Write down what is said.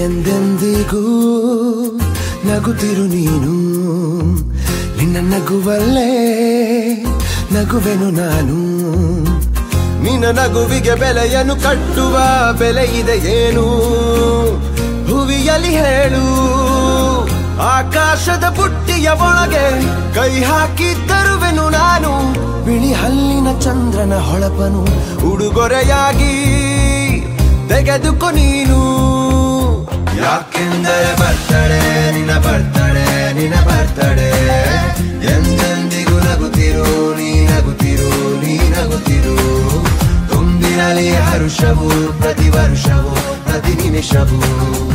ಎಂದೆಂದಿಗೂ ನಗುತ್ತಿರು ನೀನು ನಿನ್ನ ನಗುವಲ್ಲೇ ನಗುವೆನು ನಾನು ನಿನ್ನ ನಗುವಿಗೆ ಬೆಲೆಯನ್ನು ಕಟ್ಟುವ ಬೆಲೆ ಇದೆ ಏನು ಹುವಿಯಲ್ಲಿ ಹೇಳು ಆಕಾಶದ ಬುಟ್ಟಿಯ ಒಳಗೆ ಕೈ ಹಾಕಿ ತರುವೆನು ನಾನು ಬಿಳಿ ಹಲ್ಲಿನ ಚಂದ್ರನ ಹೊಳಪನು ಉಡುಗೊರೆಯಾಗಿ ತೆಗೆದುಕೊ ನೀನು ಯಾಕೆಂದರೆ ಬರ್ತಡೆ ನಿನ್ನ ಬರ್ತಡೆ ನಿನ್ನ ಬರ್ತಡೆ ಎಂದೆಂದಿಗೂ ನಗುತ್ತಿರು ನೀ ನಗುತ್ತಿರು ನೀ ನಗುತ್ತಿರು ತುಂಬಿರಲಿ ಹರುಷವು ಪ್ರತಿ ವರ್ಷವೂ ಪ್ರತಿ ನಿಮಿಷವೂ